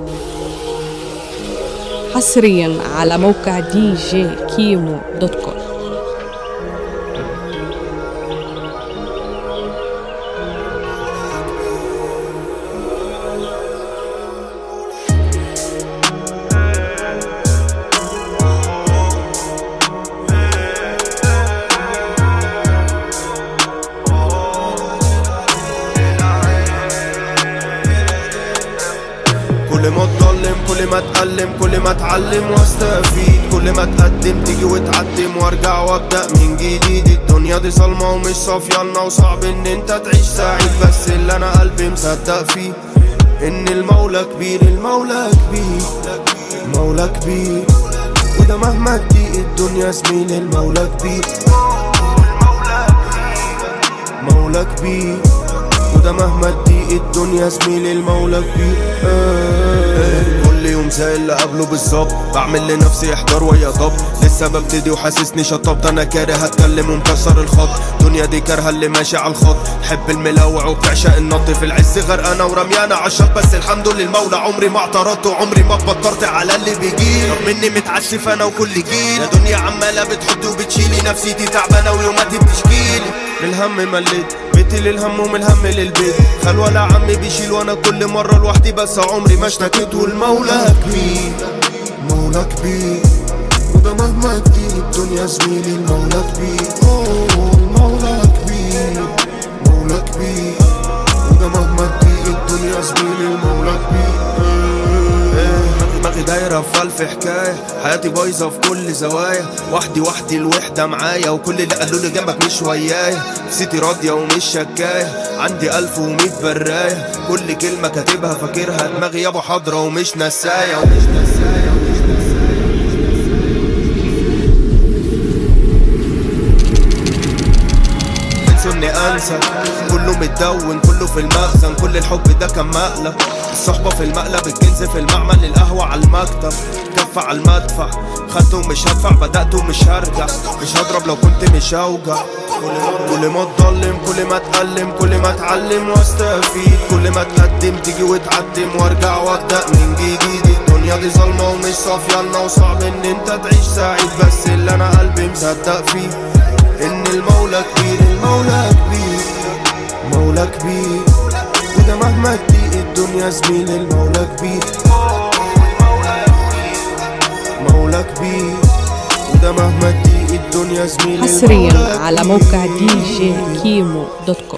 حصريا على موقع دي جي كيمو دوت كوم كل ما اتظلم كل ما اتألم كل ما اتعلم واستفيد كل ما اتقدم تيجي وتعدم وارجع وابدأ من جديد الدنيا دي صلمة ومش صافية وصعب ان انت تعيش سعيد بس اللي انا قلبي مصدق فيه ان المولى كبير المولى كبير المولى كبير وده مهما تضيق الدنيا زميل المولى كبير مولى كبير وده مهما تضيق الدنيا زميل المولى كبير آه. كل يوم زي اللي قبله بالظبط بعمل لنفسي احضار ويا طب لسه ببتدي وحاسسني شطبت انا كاره اتكلم ومكسر الخط الدنيا دي كارهه اللي ماشي على الخط تحب الملاوع وبتعشق النط في العز غرقانه ورميانه عالشط بس الحمد للمولى عمري ما اعترضت وعمري ما اتبطرت على اللي بيجي رغم اني متعسف انا وكل جيل يا دنيا عماله بتحط وبتشيلي نفسيتي تعبانه ويوماتي بتشكيلي من الهم مليت بيتي للهم ومن الهم للبيت خلوة لا عمي بيشيل وانا كل مرة لوحدي بس عمري ما اشتكيت والمولى كبير مولى كبير وده مهما تجيب الدنيا زميلي المولى كبير أوه، المولى كبير مولى كبير وده مهما تجيب الدنيا زميلي المولى كبير إيه، دماغي دايرة في ألف حكاية حياتي بايظة في كل زوايا وحدي وحدي الوحدة معايا وكل اللي قالوا لي جنبك مش ويايا نفسيتي راضية ومش شكاية عندي ألف ومية براية كل كلمة كاتبها فاكرها دماغي يابا حاضرة ومش نساية ومش نساية انسوا اني انسى كله متدون كله في المخزن كل الحب ده كان مقلب الصحبة في المقلب الكنز في المعمل القهوة على المكتب كفة على المدفع خدته ومش هدفع بدأت ومش هرجع مش هضرب لو كنت مش هوجع كل ما اتظلم كل ما اتألم كل ما اتعلم واستفيد كل ما اتقدم تيجي وتعدم وارجع وابدأ من جديد الدنيا دي ظلمة ومش صافية وصعب ان انت تعيش سعيد بس اللي انا قلبي مصدق فيه ان المولى كبير المولى كبير مولى كبير وده مهما تضيق الدنيا زميل المولى كبير مولى كبير وده مهما تضيق الدنيا زميل حصريا المولى على كبير. موقع دي جي كيمو دوت كوم